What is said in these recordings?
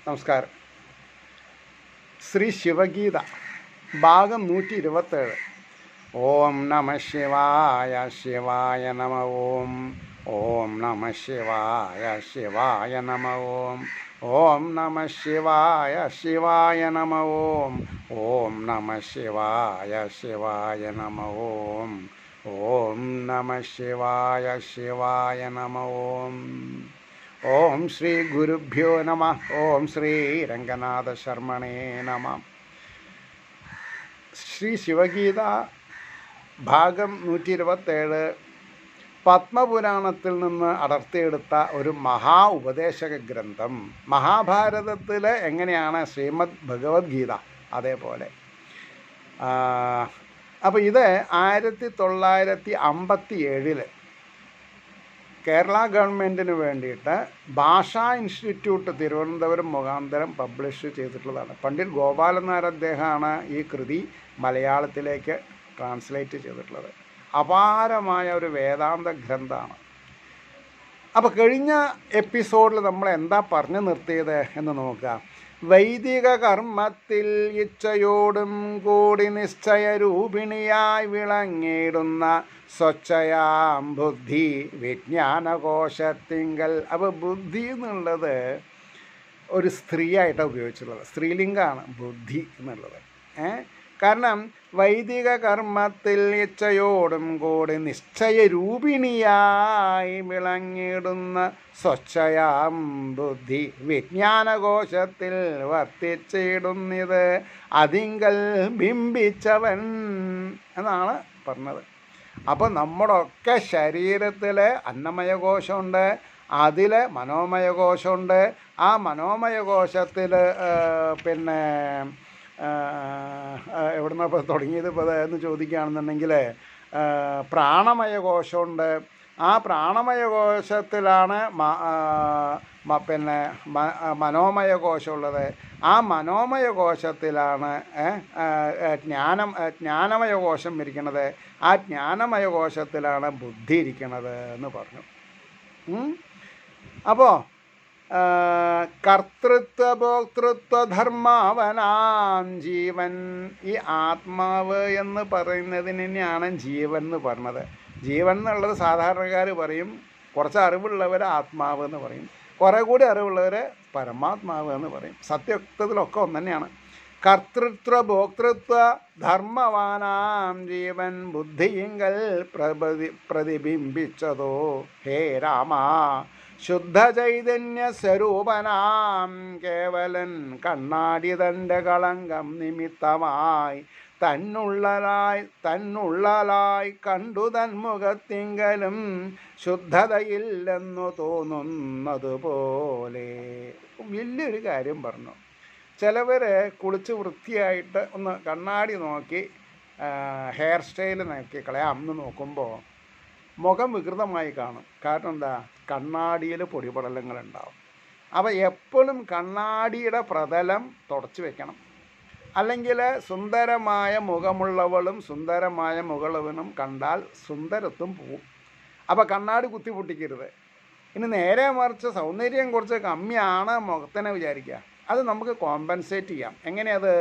നമസ്കാരം ശ്രീ ശിവഗീത ഭാഗം നൂറ്റി ഇരുപത്തേഴ് ഓം നമ ശിവായ ശിവായ നമ ഓം ഓം നമ ശിവായ ശിവായ നമ ഓം ഓം നമ ശിവായ ശിവായ നമ ഓം ഓം നമ ശിവായ ശിവായ നമ ഓം ഓം നമ ശിവായ ശിവായ നമ ഓം ഓം ശ്രീ ഗുരുഭ്യോ നമ ഓം ശ്രീ രംഗനാഥ ശർമ്മണേ നമ ശ്രീ ശിവഗീത ഭാഗം നൂറ്റി ഇരുപത്തേഴ് പത്മപുരാണത്തിൽ നിന്ന് അടർത്തിയെടുത്ത ഒരു മഹാ ഉപദേശക ഗ്രന്ഥം മഹാഭാരതത്തിൽ എങ്ങനെയാണ് ശ്രീമദ് ഭഗവത്ഗീത അതേപോലെ അപ്പോൾ ഇത് ആയിരത്തി തൊള്ളായിരത്തി അമ്പത്തി ഏഴില് കേരള ഗവൺമെൻറ്റിന് വേണ്ടിയിട്ട് ഭാഷാ ഇൻസ്റ്റിറ്റ്യൂട്ട് തിരുവനന്തപുരം മുഖാന്തരം പബ്ലിഷ് ചെയ്തിട്ടുള്ളതാണ് പണ്ഡിറ്റ് ഗോപാലൻ നായർ അദ്ദേഹമാണ് ഈ കൃതി മലയാളത്തിലേക്ക് ട്രാൻസ്ലേറ്റ് ചെയ്തിട്ടുള്ളത് അപാരമായ ഒരു വേദാന്ത ഗ്രന്ഥമാണ് അപ്പോൾ കഴിഞ്ഞ എപ്പിസോഡിൽ നമ്മൾ എന്താ പറഞ്ഞു നിർത്തിയത് എന്ന് നോക്കുക വൈദിക കർമ്മത്തിൽ ഇച്ഛയോടും കൂടി നിശ്ചയരൂപിണിയായി വിളങ്ങിയിടുന്ന സ്വച്ഛയാം ബുദ്ധി വിജ്ഞാനകോശത്തിങ്കൽ അപ്പോൾ ബുദ്ധി എന്നുള്ളത് ഒരു സ്ത്രീയായിട്ടാണ് ഉപയോഗിച്ചിട്ടുള്ളത് സ്ത്രീലിംഗമാണ് ബുദ്ധി എന്നുള്ളത് ഏ കാരണം വൈദിക കർമ്മത്തിൽ ഇച്ഛയോടും കൂടി നിശ്ചയരൂപിണിയായി വിളങ്ങിടുന്ന സ്വച്ഛയാം ബുദ്ധി വിജ്ഞാനകോശത്തിൽ വർത്തിച്ചിടുന്നത് അതിങ്കൽ ബിംബിച്ചവൻ എന്നാണ് പറഞ്ഞത് അപ്പോൾ നമ്മുടെ ഒക്കെ ശരീരത്തിൽ അന്നമയ കോശമുണ്ട് അതിൽ മനോമയ കോശമുണ്ട് ആ മനോമയ കോശത്തിൽ പിന്നെ എവിടുന്ന ഇപ്പോൾ തുടങ്ങിയത് ഇപ്പോൾ എന്ന് ചോദിക്കുകയാണെന്നുണ്ടെങ്കിൽ പ്രാണമയ കോശമുണ്ട് ആ പ്രാണമയ കോശത്തിലാണ് പിന്നെ മനോമയ കോശമുള്ളത് ആ മനോമയ കോശത്തിലാണ് ജ്ഞാനം ജ്ഞാനമയ കോശം ഇരിക്കുന്നത് ആ ജ്ഞാനമയ കോശത്തിലാണ് ബുദ്ധി ഇരിക്കുന്നത് എന്ന് പറഞ്ഞു അപ്പോൾ കർത്തൃത്വ ഭോക്തൃത്വ ധർമാവനാം ജീവൻ ഈ ആത്മാവ് എന്ന് പറയുന്നതിന് തന്നെയാണ് ജീവൻ എന്ന് പറഞ്ഞത് ജീവൻ എന്നുള്ളത് സാധാരണക്കാർ പറയും കുറച്ച് അറിവുള്ളവർ ആത്മാവ് എന്ന് പറയും കുറേ കൂടി അറിവുള്ളവർ പരമാത്മാവ് എന്ന് പറയും സത്യത്വത്തിലൊക്കെ ഒന്ന് തന്നെയാണ് കർത്തൃത്വ ഭോക്തൃത്വ ധർമ്മവാനാം ജീവൻ ബുദ്ധിയിങ്കൽ പ്രതി പ്രതിബിംബിച്ചതോ ഹേ രാമ ശുദ്ധ ചൈതന്യ സ്വരൂപനാം കേവലൻ കണ്ണാടി തൻ്റെ കളങ്കം നിമിത്തമായി തന്നുള്ളലായി തന്നുള്ളലായി കണ്ടു തന്മുഖത്തിങ്കലും ശുദ്ധതയില്ലെന്നു തോന്നുന്നതുപോലെ വലിയൊരു കാര്യം പറഞ്ഞു ചിലവർ കുളിച്ച് വൃത്തിയായിട്ട് ഒന്ന് കണ്ണാടി നോക്കി ഹെയർ സ്റ്റൈൽ നോക്കി കളയാം എന്ന് നോക്കുമ്പോൾ മുഖം വികൃതമായി കാണും കാരണം എന്താ കണ്ണാടിയിൽ പൊടിപടലങ്ങളുണ്ടാവും അപ്പോൾ എപ്പോഴും കണ്ണാടിയുടെ പ്രതലം തുടച്ച് വെക്കണം അല്ലെങ്കിൽ സുന്ദരമായ മുഖമുള്ളവളും സുന്ദരമായ മുകളവനും കണ്ടാൽ സുന്ദരത്വം പോവും അപ്പോൾ കണ്ണാടി കുത്തി പൊട്ടിക്കരുത് ഇനി നേരെ മറിച്ച് സൗന്ദര്യം കുറച്ച് കമ്മിയാണ് മുഖത്തിനെ വിചാരിക്കുക അത് നമുക്ക് കോമ്പൻസേറ്റ് ചെയ്യാം എങ്ങനെയത്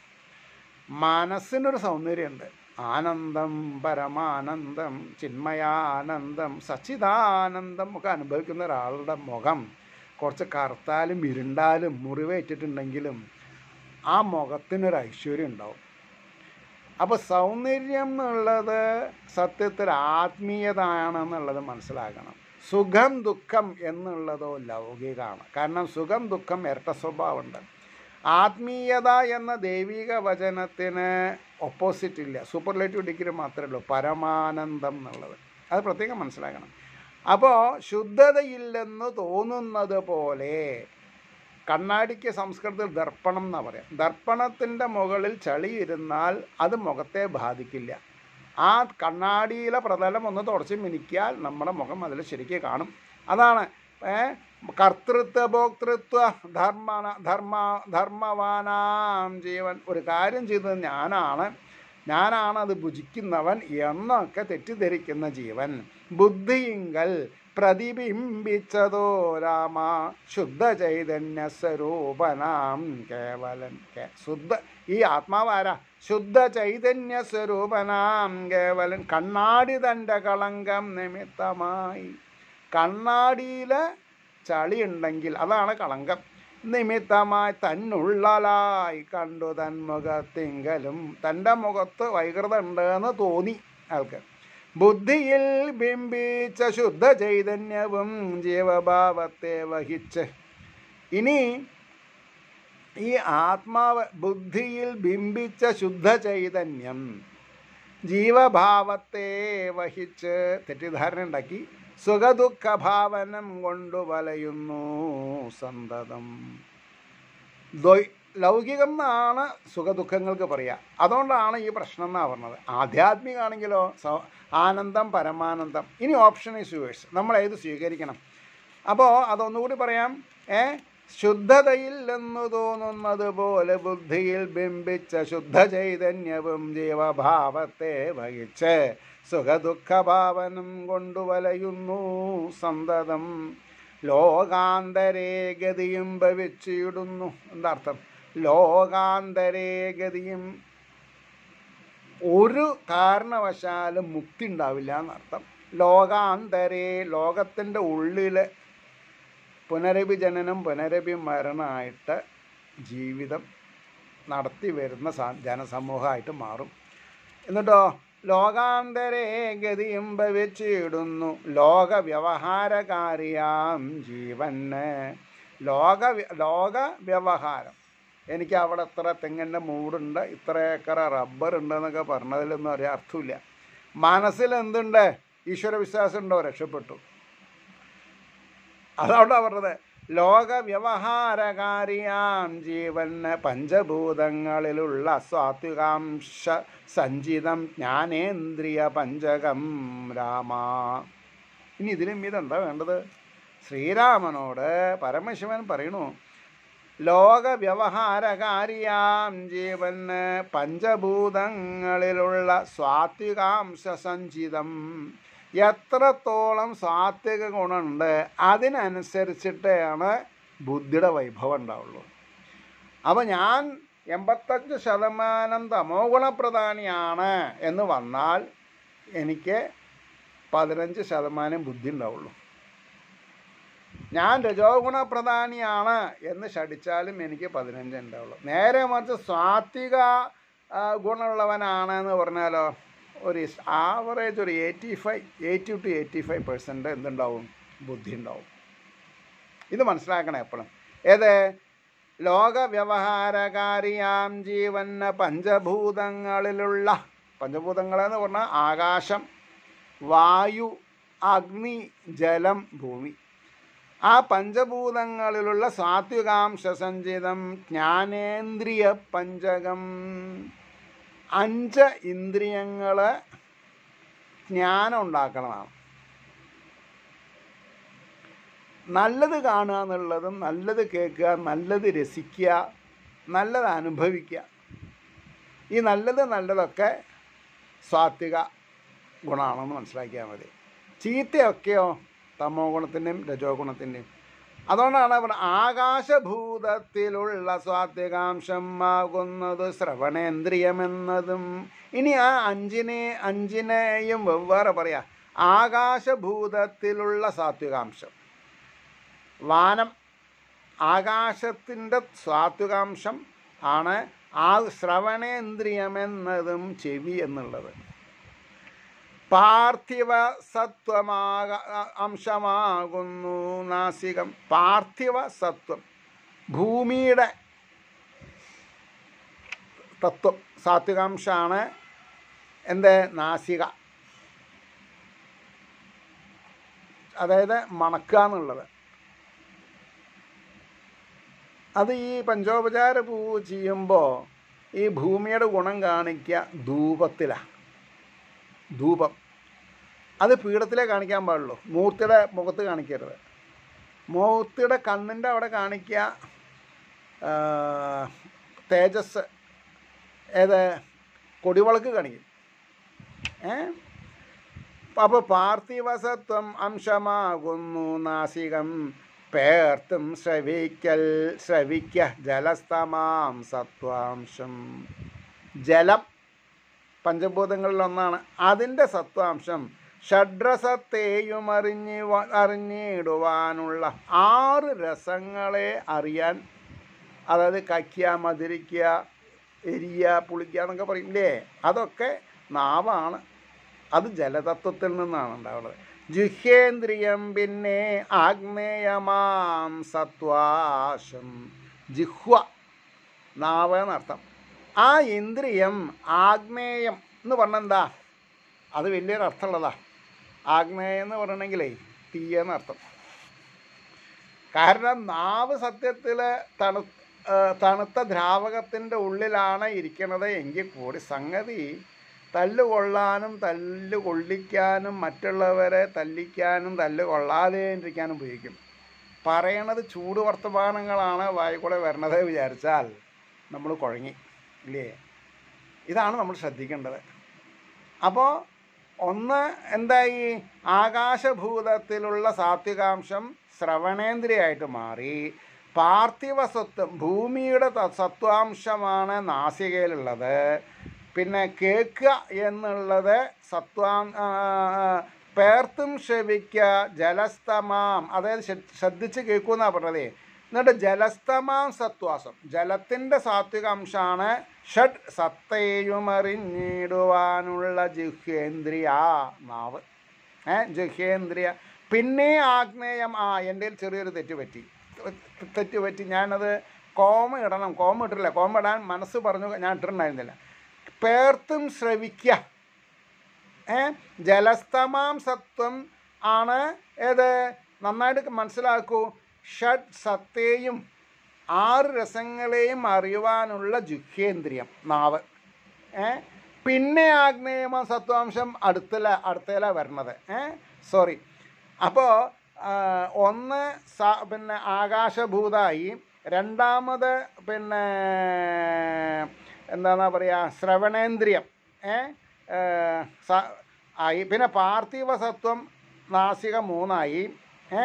മനസ്സിനൊരു സൗന്ദര്യമുണ്ട് ആനന്ദം പരമാനന്ദം ചിന്മയാനന്ദം സച്ചിദാനന്ദം ഒക്കെ അനുഭവിക്കുന്ന ഒരാളുടെ മുഖം കുറച്ച് കറുത്താലും ഇരുണ്ടാലും മുറിവേറ്റിട്ടുണ്ടെങ്കിലും ആ മുഖത്തിനൊരു ഐശ്വര്യം ഉണ്ടാവും അപ്പോൾ സൗന്ദര്യം എന്നുള്ളത് സത്യത്തിൽ ആത്മീയതയാണെന്നുള്ളത് മനസ്സിലാക്കണം സുഖം ദുഃഖം എന്നുള്ളതോ ലൗകികമാണ് കാരണം സുഖം ദുഃഖം ഇരട്ട സ്വഭാവമുണ്ട് ആത്മീയത എന്ന ദൈവിക വചനത്തിന് ഓപ്പോസിറ്റ് ഇല്ല സൂപ്പർലേറ്റീവ് ഡിഗ്രി മാത്രമേ ഉള്ളൂ പരമാനന്ദം എന്നുള്ളത് അത് പ്രത്യേകം മനസ്സിലാക്കണം അപ്പോൾ ശുദ്ധതയില്ലെന്ന് തോന്നുന്നത് പോലെ കണ്ണാടിക്ക് സംസ്കൃതത്തിൽ ദർപ്പണം എന്നാണ് പറയാം ദർപ്പണത്തിൻ്റെ മുകളിൽ ചളി ഇരുന്നാൽ അത് മുഖത്തെ ബാധിക്കില്ല ആ കണ്ണാടിയിലെ പ്രതലം ഒന്ന് തുടച്ച് മിനിക്കിയാൽ നമ്മുടെ മുഖം അതിൽ ശരിക്കും കാണും അതാണ് കർത്തൃത്വ ഭോക്തൃത്വ ധർമ്മ ധർമ്മ ധർമ്മവാനാം ജീവൻ ഒരു കാര്യം ചെയ്തത് ഞാനാണ് ഞാനാണ് അത് ഭുജിക്കുന്നവൻ എന്നൊക്കെ തെറ്റിദ്ധരിക്കുന്ന ജീവൻ ബുദ്ധിയിങ്കൽ പ്രതിബിംബിച്ചതോ രാമ ശുദ്ധ ചൈതന്യ സ്വരൂപനാം കേവലൻ കേ- ശുദ്ധ ഈ ആത്മാവാരാ ശുദ്ധ ചൈതന്യ സ്വരൂപനാം കേവലൻ കണ്ണാടി തൻ്റെ കളങ്കം നിമിത്തമായി കണ്ണാടിയിൽ ചളി ഉണ്ടെങ്കിൽ അതാണ് കളങ്കം നിമിത്തമായി തന്നുള്ളലായി കണ്ടു തൻ മുഖത്തിങ്കലും തൻ്റെ മുഖത്ത് വൈകൃത ഉണ്ടെന്ന് തോന്നി ആൾക്ക് ബുദ്ധിയിൽ ബിംബിച്ച ശുദ്ധ ചൈതന്യവും ജീവഭാവത്തെ വഹിച്ച് ഇനി ഈ ആത്മാവ് ബുദ്ധിയിൽ ബിംബിച്ച ശുദ്ധ ചൈതന്യം ജീവഭാവത്തെ വഹിച്ച് തെറ്റിദ്ധാരണ ഉണ്ടാക്കി സുഖദുഃഖഭാവനം കൊണ്ടു വലയുന്നു സന്തതം ദ്വൈ ലൗകികം എന്നാണ് സുഖദുഃഖങ്ങൾക്ക് പറയുക അതുകൊണ്ടാണ് ഈ പ്രശ്നം എന്നാണ് പറഞ്ഞത് ആധ്യാത്മികമാണെങ്കിലോ സ ആനന്ദം പരമാനന്ദം ഇനി ഓപ്ഷൻ ഈസ് യുവേഴ്സ് നമ്മൾ ഏത് സ്വീകരിക്കണം അപ്പോൾ അതൊന്നുകൂടി പറയാം ഏ ശുദ്ധതയിൽ എന്ന് തോന്നുന്നത് പോലെ ബുദ്ധിയിൽ ബിംബിച്ച ശുദ്ധ ചൈതന്യവും ജീവഭാവത്തെ വഹിച്ച് സുഖദുഃഖഭാവനം കൊണ്ടുവലയുന്നു സന്തതം ലോകാന്തരേ ഗതിയും ഭവിച്ചിടുന്നു എന്താർത്ഥം ലോകാന്തരേ ഗതിയും ഒരു കാരണവശാലും മുക്തി ഉണ്ടാവില്ല എന്നർത്ഥം ലോകാന്തരേ ലോകത്തിൻ്റെ ഉള്ളിൽ പുനരഭി ജനനം പുനരഭി മരണമായിട്ട് ജീവിതം നടത്തി വരുന്ന സ- ജനസമൂഹമായിട്ട് മാറും എന്നിട്ടോ ലോകാന്തരേ ഗതിയും ഭവിച്ചിടുന്നു ലോക വ്യവഹാരകാരിയാം ജീവന് ലോക വ്യ- ലോക വ്യവഹാരം എനിക്ക് അവിടെ ഇത്ര തെങ്ങിൻ്റെ മൂടുണ്ട് ഇത്ര ഏക്കർ റബ്ബർ ഉണ്ട് എന്നൊക്കെ പറഞ്ഞതിലൊന്നും ഒരു അർത്ഥമില്ല മനസ്സിൽ എന്തുണ്ട് ഈശ്വര വിശ്വാസം ഉണ്ടോ രക്ഷപ്പെട്ടു അതവിടെ പറഞ്ഞത് ലോക വ്യവഹാരകാരിയാം ജീവന് പഞ്ചഭൂതങ്ങളിലുള്ള സാത്വികാംശ സഞ്ചിതം ജ്ഞാനേന്ദ്രിയ പഞ്ചകം രാമ ഇനി ഇതിലും ഇതെന്താ വേണ്ടത് ശ്രീരാമനോട് പരമശിവൻ പറയണു ലോക വ്യവഹാരകാരിയാം ജീവന് പഞ്ചഭൂതങ്ങളിലുള്ള സാത്വികാംശ സഞ്ചിതം എത്രത്തോളം സാത്വിക ഗുണമുണ്ട് അതിനനുസരിച്ചിട്ടാണ് ബുദ്ധിയുടെ വൈഭവം ഉണ്ടാവുള്ളൂ അപ്പോൾ ഞാൻ എൺപത്തഞ്ച് ശതമാനം തമോ ഗുണപ്രധാനിയാണ് എന്ന് വന്നാൽ എനിക്ക് പതിനഞ്ച് ശതമാനം ബുദ്ധി ഉണ്ടാവുള്ളൂ ഞാൻ രജോ ഗുണപ്രധാനിയാണ് എന്ന് ശടിച്ചാലും എനിക്ക് പതിനഞ്ച് ഉണ്ടാവുള്ളൂ നേരെ മറിച്ച് സാത്വിക ആ, ഗുണമുള്ളവനാണ് എന്ന് പറഞ്ഞാലോ ഒരു ആവറേജ് ഒരു eighty five eighty two eighty five percent എന്തുണ്ടാവും ബുദ്ധി ഉണ്ടാവും ഇത് മനസ്സിലാക്കണം എപ്പോഴും ഏത് ലോക വ്യവഹാരകാരിയാം ജീവന് പഞ്ചഭൂതങ്ങളിലുള്ള പഞ്ചഭൂതങ്ങളെന്ന് പറഞ്ഞാൽ ആകാശം വായു അഗ്നി ജലം ഭൂമി ആ പഞ്ചഭൂതങ്ങളിലുള്ള സാത്വികാംശ സഞ്ചിതം ജ്ഞാനേന്ദ്രിയ പഞ്ചകം അഞ്ച് ഇന്ദ്രിയങ്ങൾ ജ്ഞാനം ഉണ്ടാക്കണതാണ് നല്ലത് കാണുക എന്നുള്ളതും നല്ലത് കേൾക്കുക നല്ലത് രസിക്കുക നല്ലത് അനുഭവിക്കുക ഈ നല്ലത് നല്ലതൊക്കെ സാത്വിക ഗുണമാണെന്ന് മനസ്സിലാക്കിയാൽ മതി ചീത്തയൊക്കെയോ തമോ ഗുണത്തിൻ്റെയും രജോ ഗുണത്തിൻ്റെയും അതുകൊണ്ടാണ് അവിടെ ആകാശഭൂതത്തിലുള്ള സ്വാത്വികാംശം ആകുന്നത് ശ്രവണേന്ദ്രിയമെന്നതും ഇനി ആ അഞ്ചിനെ അഞ്ചിനെയും വെവ്വേറെ പറയാം ആകാശഭൂതത്തിലുള്ള സാത്വികാംശം വാനം ആകാശത്തിൻ്റെ സാത്വികാംശം ആണ് ആ ശ്രവണേന്ദ്രിയമെന്നതും ചെവി എന്നുള്ളത് പാർത്ഥിവ സത്വമാക അംശമാകുന്നു നാസികം പാർത്ഥിവ സത്വം ഭൂമിയുടെ തത്വം സാത്വികാംശമാണ് എന്ത് നാസിക അതായത് മണക്കുക എന്നുള്ളത് അത് ഈ പഞ്ചോപചാര പൂവ് ചെയ്യുമ്പോൾ ഈ ഭൂമിയുടെ ഗുണം കാണിക്കുക ധൂപത്തിലാണ് ധൂപം അത് പീഠത്തിലേ കാണിക്കാൻ പാടുള്ളൂ മൂർത്തിയുടെ മുഖത്ത് കാണിക്കരുത് മൂർത്തിയുടെ കണ്ണിൻ്റെ അവിടെ കാണിക്കുക ആ, തേജസ് ഏത് കൊടിവിളക്ക് കാണിക്കും ഏ അപ്പോൾ പാർത്ഥിവസത്വം അംശമാകുന്നു നാസികം പേർത്തും ശ്രവിക്കൽ ശ്രവിക്ക ജലസ്തമാം സത്വാംശം ജലം പഞ്ചഭൂതങ്ങളിലൊന്നാണ് അതിൻ്റെ സത്വാംശം ഷഡ്രസത്തെയും അറിഞ്ഞ് വ- അറിഞ്ഞിടുവാനുള്ള ആറ് രസങ്ങളെ അറിയാൻ അതായത് കയ്ക്കുക മധുരിക്കുക എരിയ പുളിക്കുക എന്നൊക്കെ പറയില്ലേ അതൊക്കെ നാവാണ് അത് ജലതത്വത്തിൽ നിന്നാണ് ഉണ്ടാവുന്നത് ജിഹ്യേന്ദ്രിയം പിന്നെ ആഗ്നേയമാം സത്വാശം ജിഹ്വ നാവ് എന്നർത്ഥം ആ ഇന്ദ്രിയം ആഗ്നേയം എന്ന് പറഞ്ഞെന്താ അത് വലിയൊരു അർത്ഥമുള്ളതാ ആഗ്നേയം എന്ന് പറയണമെങ്കിലേ തീയെന്നർത്ഥം കാരണം നാവ് സത്യത്തിൽ തണു ആ, തണുത്ത ദ്രാവകത്തിൻ്റെ ഉള്ളിലാണ് ഇരിക്കുന്നത് എങ്കിൽ കൂടി സംഗതി തല്ല് കൊള്ളാനും തല്ല് കൊള്ളിക്കാനും മറ്റുള്ളവരെ തല്ലിക്കാനും തല്ല് കൊള്ളാതെ ഇരിക്കാനും ഉപയോഗിക്കും പറയണത് ചൂട് വർത്തമാനങ്ങളാണ് വായിക്കൂടെ വരണത് വിചാരിച്ചാൽ നമ്മൾ കുഴങ്ങി ഇല്ലേ ഇതാണ് നമ്മൾ ശ്രദ്ധിക്കേണ്ടത് അപ്പോൾ ഒന്ന് എന്തായി ആകാശഭൂതത്തിലുള്ള സാത്വികാംശം ശ്രവണേന്ദ്രിയായിട്ട് മാറി പാർത്ഥിവ സത്വം ഭൂമിയുടെ ത- സത്വാംശമാണ് നാസികയിലുള്ളത് പിന്നെ കേൾക്കുക എന്നുള്ളത് സത്വാം ആ, പേർത്തും ശ്രവിക്കുക ജലസ്തമാം അതായത് ശ്ര- ശ്രദ്ധിച്ച് കേൾക്കുമെന്നാണ് പറഞ്ഞത് എന്നിട്ട് ജലസ്തമാം സത്വാസം ജലത്തിൻ്റെ സാത്വിക അംശമാണ് ഷഡ് സത്തയും അറിഞ്ഞിടുവാനുള്ള ജിഹ്യേന്ദ്രിയ നാവ് ഏ ജിഹ്യേന്ദ്രിയ പിന്നെ ആഗ്നേയം ആ എൻ്റെ കയ്യിൽ ചെറിയൊരു തെറ്റ് പറ്റി തെറ്റ് പറ്റി ഞാനത് കോമ ഇടണം കോമ ഇട്ടില്ല കോമ ഇടാൻ മനസ്സ് പറഞ്ഞു ഞാൻ ഇട്ടിട്ടുണ്ടായിരുന്നില്ല പേർത്തും ശ്രവിക്കുക ഏ ജലസ്തമാം സത്വം ആണ് ഏത് നന്നായിട്ട് മനസ്സിലാക്കൂ ഷഡ് സത്തേയും ആറ് രസങ്ങളെയും അറിയുവാനുള്ള ജുഹ്യേന്ദ്രിയം നാവ് ഏ പിന്നെ ആഗ്നേയമ സത്വാംശം അടുത്തല അടുത്തേല വരണത് ഏ സോറി അപ്പോൾ ഒന്ന് സ പിന്നെ ആകാശഭൂതായി രണ്ടാമത് പിന്നെ എന്താണ് പറയുക ശ്രവണേന്ദ്രിയം ഏ ഏ, സ- ആയി പിന്നെ പാർത്ഥിവ സത്വം നാസിക മൂന്നായി ഏ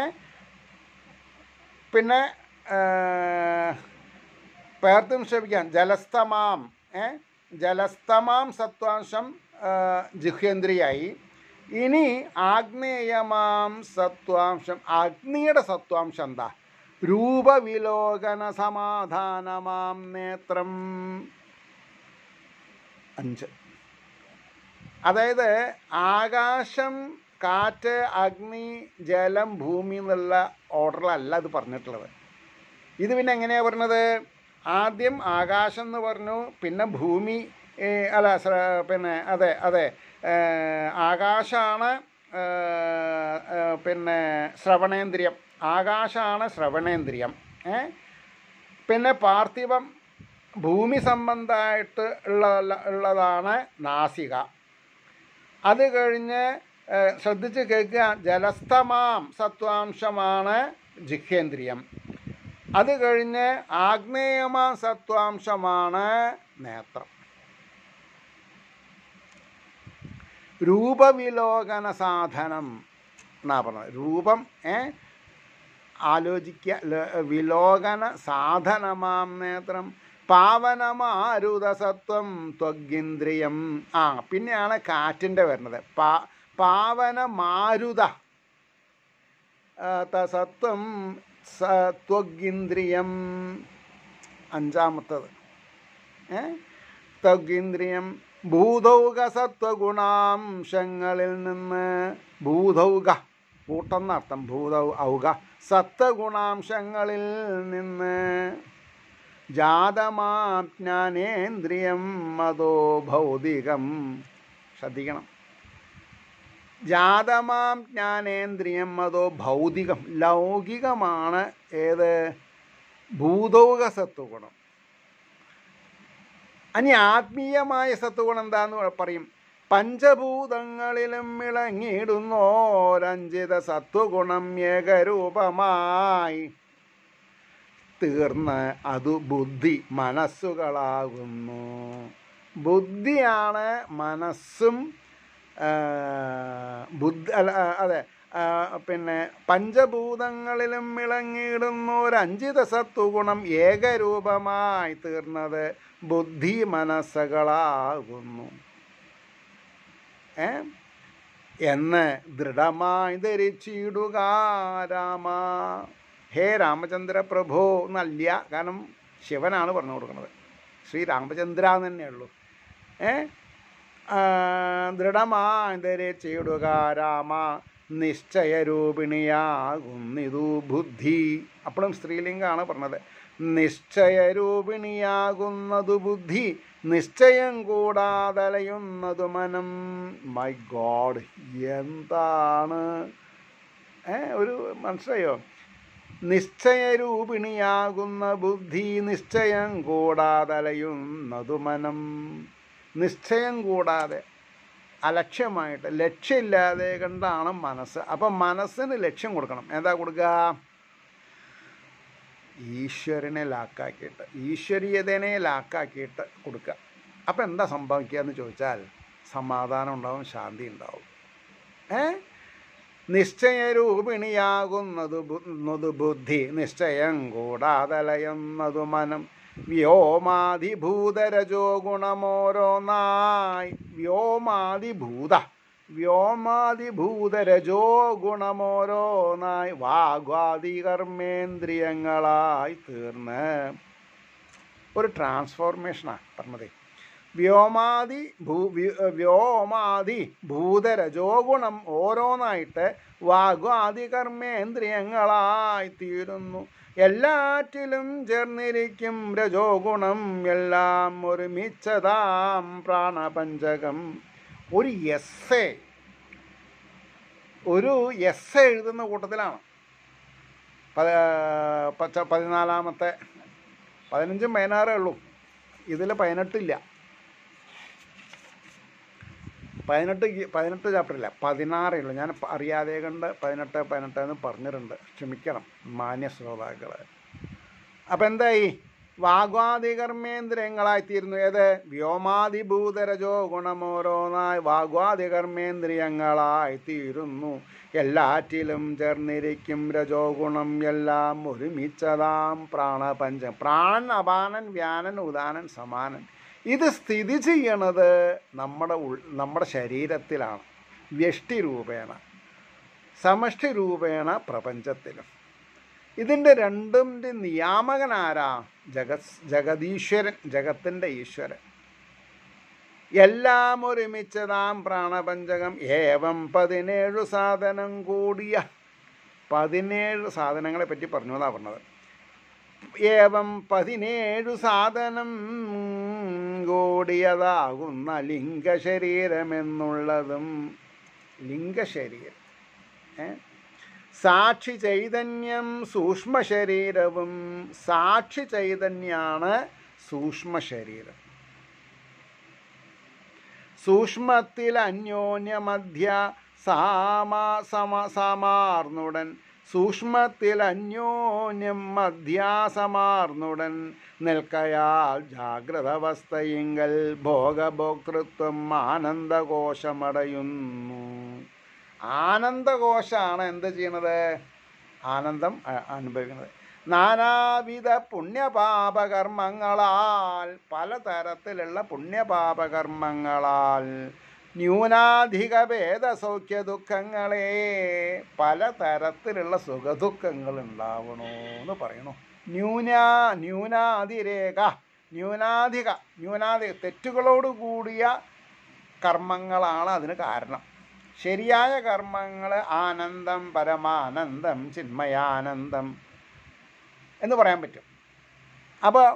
പിന്നെ പേർത്തും ശ്രമിക്കാൻ ജലസ്തമാം ഏ ജലസ്തമാം സത്വാംശം ആ, ജിഹ്യേന്ദ്രിയായി ഇനി ആഗ്നേയമാം സത്വാംശം അഗ്നിയുടെ സത്വാംശം എന്താ രൂപവിലോകന സമാധാനമാം നേത്രം അഞ്ച് അതായത് ആകാശം കാറ്റ് അഗ്നി ജലം ഭൂമി എന്നുള്ള ഓർഡറിലല്ല ഇത് പറഞ്ഞിട്ടുള്ളത് ഇത് പിന്നെ എങ്ങനെയാണ് പറഞ്ഞത് ആദ്യം ആകാശം എന്ന് പറഞ്ഞു പിന്നെ ഭൂമി ഏ, അല്ല ശ്ര- പിന്നെ അതെ അതെ ഏ, ആകാശമാണ് ഏ, ഏ, പിന്നെ ശ്രവണേന്ദ്രിയം ആകാശമാണ് ശ്രവണേന്ദ്രിയം ഏ പിന്നെ പാർത്ഥിവം ഭൂമി സംബന്ധമായിട്ട് ഉള്ള ഉള്ളതാണ് നാസിക അത് കഴിഞ്ഞ് ഏഹ്, ശ്രദ്ധിച്ച് കേൾക്കുക ജലസ്ഥമാം സത്വാംശമാണ് ജിഹ്യേന്ദ്രിയം അത് കഴിഞ്ഞ് ആഗ്നേയമാം സത്വാംശമാണ് നേത്രം രൂപവിലോകന സാധനം എന്നാ പറഞ്ഞത് രൂപം ഏ ആലോചിക്കുക ല- വിലോകന സാധനമാം നേത്രം പാവനമാരുതസത്വം ത്വഗിന്ദ്രിയം ആ പിന്നെയാണ് കാറ്റിൻ്റെ വരുന്നത് പാ പാവന മാരുത ആ, ത- സത്വം സ- ത്വഗിന്ദ്രിയം അഞ്ചാമത്തത് ഏ ത്വഗിന്ദ്രിയം ഭൂതൗക സത്വഗുണാംശങ്ങളിൽ നിന്ന് ഭൂതൗക കൂട്ടെന്നർത്ഥം ഭൂതൗ ഔക സത്വഗുണാംശങ്ങളിൽ നിന്ന് ജാതമാജ്ഞാനേന്ദ്രിയം മതോ ഭൗതികം ശ്രദ്ധിക്കണം ജാതമാം ജ്ഞാനേന്ദ്രിയം അതോ ഭൗതികം ലൗകികമാണ് ഏത് ഭൂതൗക സത്വഗുണം ഇനി ആത്മീയമായ സത്വഗുണം എന്താന്ന് പറയും പഞ്ചഭൂതങ്ങളിലും ഇളങ്ങിയിടുന്നോരഞ്ചിത സത്വഗുണം ഏകരൂപമായി തീർന്ന് അതു ബുദ്ധി മനസ്സുകളാകുന്നു ബുദ്ധിയാണ് മനസ്സും ആ, ബുദ്ധ അല്ല ആ, അതെ ആ, പിന്നെ പഞ്ചഭൂതങ്ങളിലും വിളങ്ങിയിടുന്ന ഒരു അഞ്ചിത സത്വഗുണം ഏകരൂപമായി തീർന്നത് ബുദ്ധി മനസ്സുകളാകുന്നു ഏ എന്ന് ദൃഢമായി ധരിച്ചിടുക രാമ ഹേ രാമചന്ദ്ര പ്രഭു എന്നല്ല കാരണം ശിവനാണ് പറഞ്ഞു കൊടുക്കുന്നത് ശ്രീ രാമചന്ദ്ര എന്ന് തന്നെയുള്ളൂ ഏ ആ, ദൃഢമായി ധരിച്ചിടുക രാമ നിശ്ചയരൂപിണിയാകുന്നിതു ബുദ്ധി അപ്പോഴും സ്ത്രീലിംഗമാണ് പറഞ്ഞത് നിശ്ചയരൂപിണിയാകുന്നതു ബുദ്ധി നിശ്ചയം കൂടാതലയുന്നതു മനം മൈ ഗോഡ് എന്താണ് ഏ ഒരു മനസ്സിലായോ നിശ്ചയരൂപിണിയാകുന്ന ബുദ്ധി നിശ്ചയം കൂടാതലയുന്നതു മനം നിശ്ചയം കൂടാതെ അലക്ഷ്യമായിട്ട് ലക്ഷ്യമില്ലാതെ കണ്ടാണ് മനസ്സ് അപ്പം മനസ്സിന് ലക്ഷ്യം കൊടുക്കണം എന്താ കൊടുക്കുക ഈശ്വരനെ ലാക്കാക്കിയിട്ട് ഈശ്വരീയതനെ ലാക്കാക്കിയിട്ട് കൊടുക്കുക അപ്പം എന്താ സംഭവിക്കുക എന്ന് ചോദിച്ചാൽ സമാധാനം ഉണ്ടാവും ശാന്തി ഉണ്ടാവും ഏ നിശ്ചയരൂപിണിയാകുന്നത് ബു- ബുദ്ധി നിശ്ചയം കൂടാതലയുന്നതു മനം വ്യോമാതിഭൂതരജോ ഗുണമോരോന്നായി വ്യോമാതിഭൂത വ്യോമാതിഭൂതരജോ ഗുണമോരോന്നായി വാഗ്വാദി കർമ്മേന്ദ്രിയങ്ങളായി തീർന്ന് ഒരു ട്രാൻസ്ഫോർമേഷനാണ് പറഞ്ഞത് വ്യോമാതി ഭൂ വ്യ- വ്യോമാതി ഭൂതരജോ ഗുണം ഓരോന്നായിട്ട് വാഗ്വാദി കർമ്മേന്ദ്രിയങ്ങളായി തീരുന്നു എല്ലാറ്റിലും ചേർന്നിരിക്കും രജോ ഗുണം എല്ലാം ഒരുമിച്ചതാം പ്രാണപഞ്ചകം ഒരു എസ് ഒരു എസ് എഴുതുന്ന കൂട്ടത്തിലാണ് പത പച്ച പതിനാലാമത്തെ പതിനഞ്ചും പതിനാറേ ഉള്ളൂ ഇതിൽ പതിനെട്ടില്ല പതിനെട്ട് ഗി- പതിനെട്ട് ചാപ്റ്ററില്ല പതിനാറേ ഉള്ളൂ ഞാൻ പ- അറിയാതെ കണ്ട് പതിനെട്ട് പതിനെട്ട് എന്ന് പറഞ്ഞിട്ടുണ്ട് ക്ഷമിക്കണം മാന്യ ശ്രോതാക്കൾ അപ്പം എന്തായി വാഗ്വാദി കർമ്മേന്ദ്രിയങ്ങളായിത്തീരുന്നു ഏത് വ്യോമാതിഭൂതരജോ ഗുണമോരോന്നായി വാഗ്വാദി കർമ്മേന്ദ്രിയങ്ങളായിത്തീരുന്നു എല്ലാറ്റിലും ചേർന്നിരിക്കും രജോ ഗുണം എല്ലാം ഒരുമിച്ചതാം പ്രാണപഞ്ചം പ്രാണൻ അപാനൻ വ്യാനൻ ഉദാനൻ സമാനൻ ഇത് സ്ഥിതി ചെയ്യണത് നമ്മുടെ ഉൾ നമ്മുടെ ശരീരത്തിലാണ് വ്യഷ്ടി രൂപേണ സമഷ്ടി രൂപേണ പ്രപഞ്ചത്തിലും ഇതിൻ്റെ രണ്ടിൻ്റെ നിയാമകനാരാ ജഗത് ജഗതീശ്വരൻ ജഗത്തിൻ്റെ ഈശ്വരൻ എല്ലാം ഒരുമിച്ചതാം പ്രാണപഞ്ചകം ഏവം പതിനേഴു സാധനം കൂടിയ പതിനേഴ് സാധനങ്ങളെ പറ്റി പറഞ്ഞു എന്നാണ് പറഞ്ഞത് ഏവം പതിനേഴു സാധനം കൂടിയതാകുന്ന ലിംഗശരീരമെന്നുള്ളതും ലിംഗശരീരം ഏ? സാക്ഷി ചൈതന്യം സൂക്ഷ്മ ശരീരവും സാക്ഷി ചൈതന്യാണ് സൂക്ഷ്മ ശരീരം സൂക്ഷ്മത്തിൽ അന്യോന്യമധ്യ സാമാ സമ സമാർന്നുടൻ സൂക്ഷ്മത്തിൽ അന്യോന്യം മധ്യാസമാർന്നുടൻ നിൽക്കയാൽ ജാഗ്രതവസ്ഥയിങ്കൽ ഭോഗഭോക്തൃത്വം ആനന്ദകോശമടയുന്നു ആനന്ദകോശമാണ് എന്ത് ചെയ്യണത് ആനന്ദം അ- അനുഭവിക്കുന്നത് നാനാവിധ പുണ്യപാപകർമ്മങ്ങളാൽ പലതരത്തിലുള്ള പുണ്യപാപകർമ്മങ്ങളാൽ ന്യൂനാധിക ഭേദ സൗഖ്യ ദുഃഖങ്ങളെ പലതരത്തിലുള്ള സുഖദുഃഖങ്ങൾ ഉണ്ടാവണോ എന്ന് പറയണു ന്യൂന ന്യൂനാതിരേഖ ന്യൂനാധിക ന്യൂനാധിക തെറ്റുകളോട് കൂടിയ കർമ്മങ്ങളാണ് അതിന് കാരണം ശരിയായ കർമ്മങ്ങൾ ആനന്ദം പരമാനന്ദം ചിന്മയാനന്ദം എന്ന് പറയാൻ പറ്റും അപ്പോൾ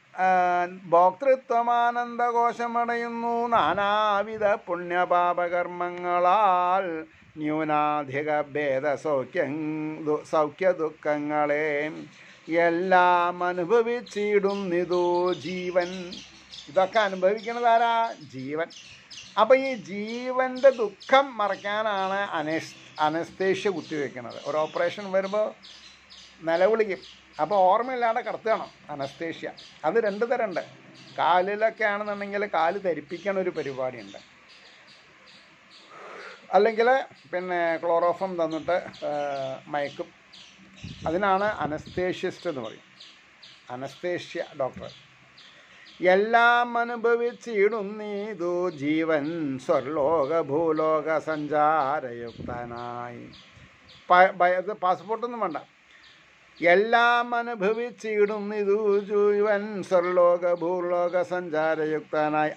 ഭോക്തൃത്വമാനന്ദകോശമടയുന്നു നാനാവിധ പുണ്യപാപകർമ്മങ്ങളാൽ ന്യൂനാധിക ഭേദ സൗഖ്യം ദു- സൗഖ്യ ദുഃഖങ്ങളെ എല്ലാം അനുഭവിച്ചിടുന്നിതു ജീവൻ ഇതൊക്കെ അനുഭവിക്കുന്നത് ആരാ ജീവൻ അപ്പോൾ ഈ ജീവൻ്റെ ദുഃഖം മറയ്ക്കാനാണ് അനസ് അനസ്തേഷ്യ കുത്തിവെക്കുന്നത് ഒരു ഓപ്പറേഷൻ വരുമ്പോൾ നിലവിളിക്കും അപ്പോൾ ഓർമ്മയില്ലാതെ കിടത്തണം അനസ്തേഷ്യ അത് രണ്ട് തരമുണ്ട് കാലിലൊക്കെ ആണെന്നുണ്ടെങ്കിൽ കാല് ധരിപ്പിക്കണ ഒരു പരിപാടിയുണ്ട് അല്ലെങ്കിൽ പിന്നെ ക്ലോറോഫം തന്നിട്ട് ആ, മയക്കും അതിനാണ് അനസ്തേഷ്യസ്റ്റ് എന്ന് പറയും അനസ്തേഷ്യ ഡോക്ടർ എല്ലാം അനുഭവിച്ചിടുന്നീതു ജീവൻ സ്വർലോക ഭൂലോക സഞ്ചാരയുക്തനായി പ- ഭയ- ഇത് പാസ്പോർട്ടൊന്നും വേണ്ട എല്ലാം അനുഭവിച്ചിടുന്നിതു ജീവൻ സ്വർലോക ഭൂലോക സഞ്ചാരയുക്തനായി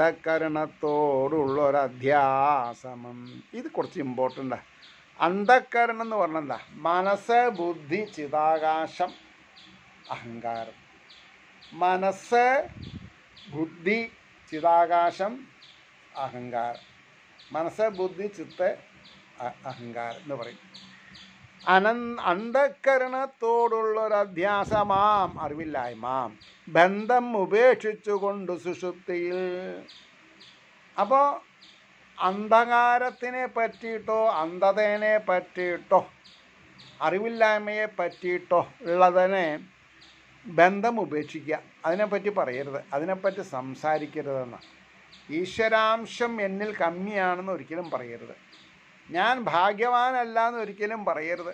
അന്ധകരണത്തോടുള്ളൊരധ്യാസമം ഇത് കുറച്ച് ഇമ്പോർട്ടൻ്റ് അന്ധകരണം എന്ന് പറഞ്ഞാൽ എന്താ മനസ്സ് ബുദ്ധി ചിതാകാശം അഹങ്കാരം മനസ്സ് ബുദ്ധി ചിതാകാശം അഹങ്കാരം മനസ്സ് ബുദ്ധി ചിത്ത് അ- അഹങ്കാരം എന്ന് പറയും അനന്ത അന്ധക്കരണത്തോടുള്ളൊരധ്യാസമാം അറിവില്ലായ്മാം ബന്ധം ഉപേക്ഷിച്ചുകൊണ്ട് സുഷുപ്തിയിൽ അപ്പോൾ അന്ധകാരത്തിനെ പറ്റിയിട്ടോ അന്ധതേനെ പറ്റിയിട്ടോ അറിവില്ലായ്മയെ പറ്റിയിട്ടോ ഉള്ളതിനെ ബന്ധം ഉപേക്ഷിക്കുക അതിനെപ്പറ്റി പറയരുത് അതിനെപ്പറ്റി സംസാരിക്കരുതെന്ന് ഈശ്വരാംശം എന്നിൽ കമ്മിയാണെന്ന് ഒരിക്കലും പറയരുത് ഞാൻ ഭാഗ്യവാനല്ല എന്ന് ഒരിക്കലും പറയരുത്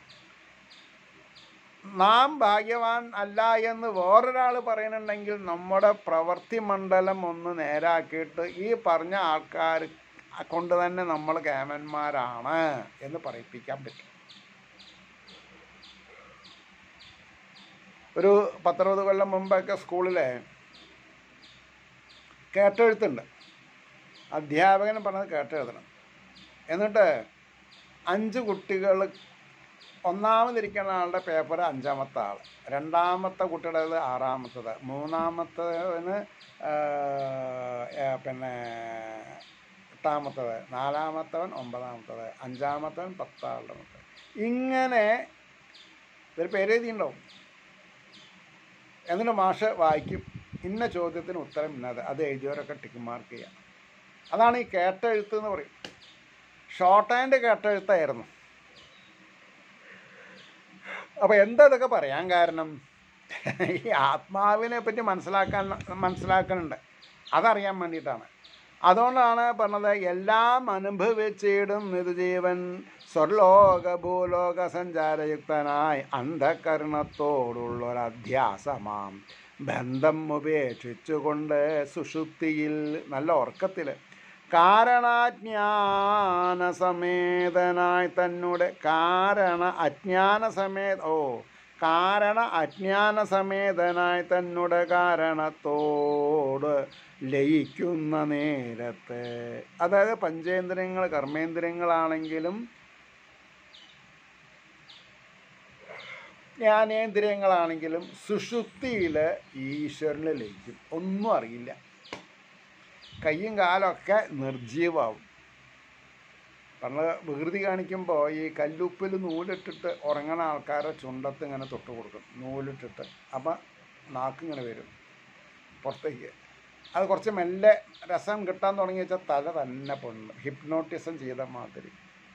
നാം ഭാഗ്യവാൻ അല്ല എന്ന് വേറൊരാൾ പറയുന്നുണ്ടെങ്കിൽ നമ്മുടെ പ്രവൃത്തി മണ്ഡലം ഒന്ന് നേരാക്കിയിട്ട് ഈ പറഞ്ഞ ആൾക്കാർ കൊണ്ട് തന്നെ നമ്മൾ കേമന്മാരാണ് എന്ന് പറയിപ്പിക്കാൻ പറ്റും ഒരു പത്തറുപത് കൊല്ലം മുമ്പൊക്കെ സ്കൂളിൽ കേട്ടെഴുത്തുണ്ട് അധ്യാപകൻ പറഞ്ഞത് കേട്ടെഴുതണം എന്നിട്ട് അഞ്ച് കുട്ടികൾ ഒന്നാമതിരിക്കുന്ന ആളുടെ പേപ്പർ അഞ്ചാമത്തെ ആൾ രണ്ടാമത്തെ കുട്ടിയുടേത് ആറാമത്തത് മൂന്നാമത്തതിന് ആ, ഏ, പിന്നെ എട്ടാമത്തത് നാലാമത്തവൻ ഒമ്പതാമത്തത് അഞ്ചാമത്തവൻ പത്താമത്തത് ഇങ്ങനെ ഒരു പേര് എഴുതിയിട്ടുണ്ടാവും എന്നിട്ട് മാഷ് വായിക്കും ഇന്ന ചോദ്യത്തിന് ഉത്തരം ഇന്നത് അത് എഴുതിയവരൊക്കെ ടിക്ക് മാർക്ക് ചെയ്യാം അതാണ് ഈ കേട്ടെഴുത്ത് എന്ന് പറയും ഷോർട്ട് ഹാൻഡ് കേട്ടെഴുത്തായിരുന്നു അപ്പോൾ എന്താ ഇതൊക്കെ പറയാൻ കാരണം ഈ ആത്മാവിനെ പറ്റി മനസ്സിലാക്കാൻ മനസ്സിലാക്കുന്നുണ്ട് അതറിയാൻ വേണ്ടിയിട്ടാണ് അതുകൊണ്ടാണ് പറഞ്ഞത് എല്ലാം അനുഭവിച്ചിടും നിരുജീവൻ സ്വർലോക ഭൂലോക സഞ്ചാരയുക്തനായി അന്ധകരണത്തോടുള്ളൊരധ്യാസമാം ബന്ധം ഉപേക്ഷിച്ചുകൊണ്ട് സുഷുപ്തിയിൽ നല്ല ഉറക്കത്തിൽ കാരണാജ്ഞാന സമേതനായി തന്നെ കാരണ അജ്ഞാന സമേത ഓ കാരണ അജ്ഞാന സമേതനായി തന്നെ കാരണത്തോട് ലയിക്കുന്ന നേരത്ത് അതായത് പഞ്ചേന്ദ്രിയങ്ങൾ കർമ്മേന്ദ്രിയങ്ങളാണെങ്കിലും ജ്ഞാനേന്ദ്രിയങ്ങളാണെങ്കിലും സുഷുപ്തിയിൽ ഈശ്വരന് ലയിക്കും ഒന്നും അറിയില്ല കയ്യും കാലൊക്കെ നിർജീവാവും നമ്മൾ വികൃതി കാണിക്കുമ്പോൾ ഈ കല്ലുപ്പിൽ നൂലിട്ടിട്ട് ഉറങ്ങണ ആൾക്കാരെ ചുണ്ടത്ത് ഇങ്ങനെ തൊട്ട് കൊടുക്കും നൂലിട്ടിട്ട് അപ്പം നാക്കിങ്ങനെ വരും പുറത്തേക്ക് അത് കുറച്ച് മെല്ലെ രസം കിട്ടാൻ തുടങ്ങി വെച്ചാൽ തല തന്നെ പൊണ്ണു ഹിപ്നോട്ടിസം ചെയ്ത മാതിരി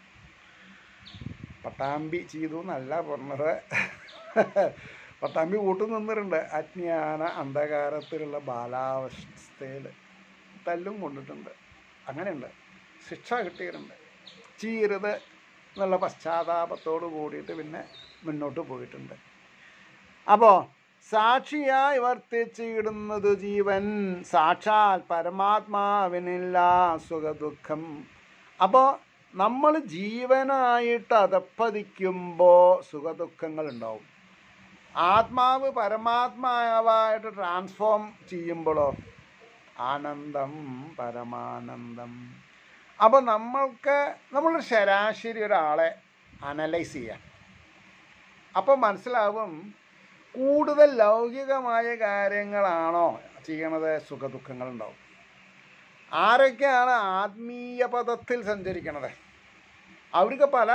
പട്ടാമ്പി ചെയ്തു എന്നല്ല പറഞ്ഞത് പട്ടാമ്പി കൂട്ടു നിന്നിട്ടുണ്ട് അജ്ഞാന അന്ധകാരത്തിലുള്ള ബാലാവസ്ഥയിൽ തല്ലും കൊണ്ടിട്ടുണ്ട് അങ്ങനെയുണ്ട് ശിക്ഷ കിട്ടിയിട്ടുണ്ട് ചീരുത് എന്നുള്ള പശ്ചാത്താപത്തോട് കൂടിയിട്ട് പിന്നെ മുന്നോട്ട് പോയിട്ടുണ്ട് അപ്പോൾ സാക്ഷിയായി വർത്തിച്ചിടുന്നത് ജീവൻ സാക്ഷാൽ പരമാത്മാവിനില്ല സുഖദുഃഖം അപ്പോൾ നമ്മൾ ജീവനായിട്ട് അതപ്പതിക്കുമ്പോൾ സുഖദുഃഖങ്ങൾ ഉണ്ടാവും ആത്മാവ് പരമാത്മാവായിട്ട് ട്രാൻസ്ഫോം ചെയ്യുമ്പോഴോ ആനന്ദം പരമാനന്ദം അപ്പോൾ നമ്മൾക്ക് നമ്മൾ ശരാശരി ഒരാളെ അനലൈസ് ചെയ്യാം അപ്പോൾ മനസ്സിലാവും കൂടുതൽ ലൗകികമായ കാര്യങ്ങളാണോ ചെയ്യണത് സുഖദുഃഖങ്ങളുണ്ടാവും ആരൊക്കെയാണ് ആത്മീയ പദത്തിൽ സഞ്ചരിക്കണത് അവർക്ക് പല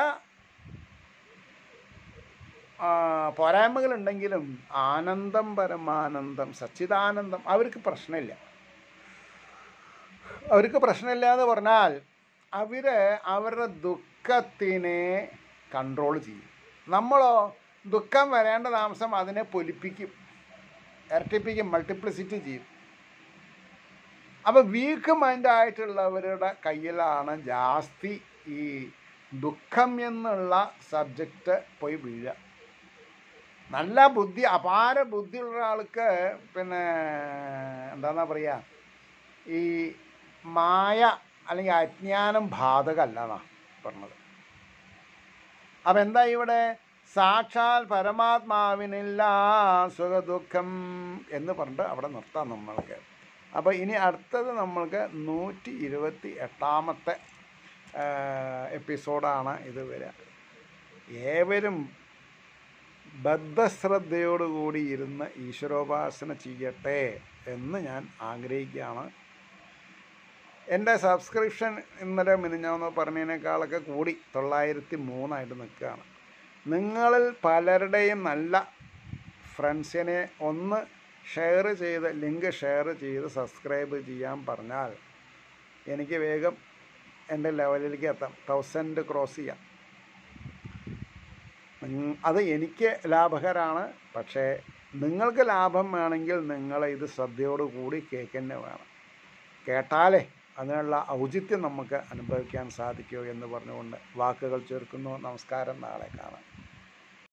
ആ, പോരായ്മകളുണ്ടെങ്കിലും ആനന്ദം പരമാനന്ദം സച്ചിദാനന്ദം അവർക്ക് പ്രശ്നമില്ല അവർക്ക് പ്രശ്നമില്ല എന്ന് പറഞ്ഞാൽ അവർ അവരുടെ ദുഃഖത്തിനെ കൺട്രോൾ ചെയ്യും നമ്മളോ ദുഃഖം വരേണ്ട താമസം അതിനെ പൊലിപ്പിക്കും ഇരട്ടിപ്പിക്കും മൾട്ടിപ്ലിസിറ്റി ചെയ്യും അപ്പോൾ വീക്ക് മൈൻഡ് ആയിട്ടുള്ളവരുടെ കയ്യിലാണ് ജാസ്തി ഈ ദുഃഖം എന്നുള്ള സബ്ജക്റ്റ് പോയി വീഴുക നല്ല ബുദ്ധി അപാര ബുദ്ധിയുള്ള ഒരാൾക്ക് പിന്നെ എന്താന്നാ പറയുക ഈ മായ അല്ലെങ്കിൽ അജ്ഞാനം ബാധകമല്ല എന്നാ പറഞ്ഞത് അപ്പം എന്താ ഇവിടെ സാക്ഷാൽ പരമാത്മാവിനില്ല സുഖദുഃഖം എന്ന് പറഞ്ഞിട്ട് അവിടെ നിർത്താം നമ്മൾക്ക് അപ്പോൾ ഇനി അടുത്തത് നമ്മൾക്ക് നൂറ്റി ഇരുപത്തി എട്ടാമത്തെ എപ്പിസോഡാണ് ഇത് വരിക ഏവരും ബദ്ധശ്രദ്ധയോടുകൂടി ഇരുന്ന് ഈശ്വരോപാസന ചെയ്യട്ടെ എന്ന് ഞാൻ ആഗ്രഹിക്കുകയാണ് എൻ്റെ സബ്സ്ക്രിപ്ഷൻ ഇന്നലെ മിനിഞ്ഞാന്ന് പറഞ്ഞതിനേക്കാളൊക്കെ കൂടി തൊള്ളായിരത്തി മൂന്നായിട്ട് നിൽക്കുകയാണ് നിങ്ങളിൽ പലരുടെയും നല്ല ഫ്രണ്ട്സിനെ ഒന്ന് ഷെയർ ചെയ്ത് ലിങ്ക് ഷെയർ ചെയ്ത് സബ്സ്ക്രൈബ് ചെയ്യാൻ പറഞ്ഞാൽ എനിക്ക് വേഗം എൻ്റെ ലെവലിലേക്ക് എത്താം തൗസൻഡ് ക്രോസ് ചെയ്യാം നിങ്ങ- അത് എനിക്ക് ലാഭകരമാണ് പക്ഷേ നിങ്ങൾക്ക് ലാഭം വേണമെങ്കിൽ നിങ്ങൾ ഇത് ശ്രദ്ധയോടുകൂടി കേൾക്കന്നെ വേണം കേട്ടാലേ അതിനുള്ള ഔചിത്യം നമുക്ക് അനുഭവിക്കാൻ സാധിക്കൂ എന്ന് പറഞ്ഞുകൊണ്ട് വാക്കുകൾ ചേർക്കുന്നു നമസ്കാരം നാളെ കാണാം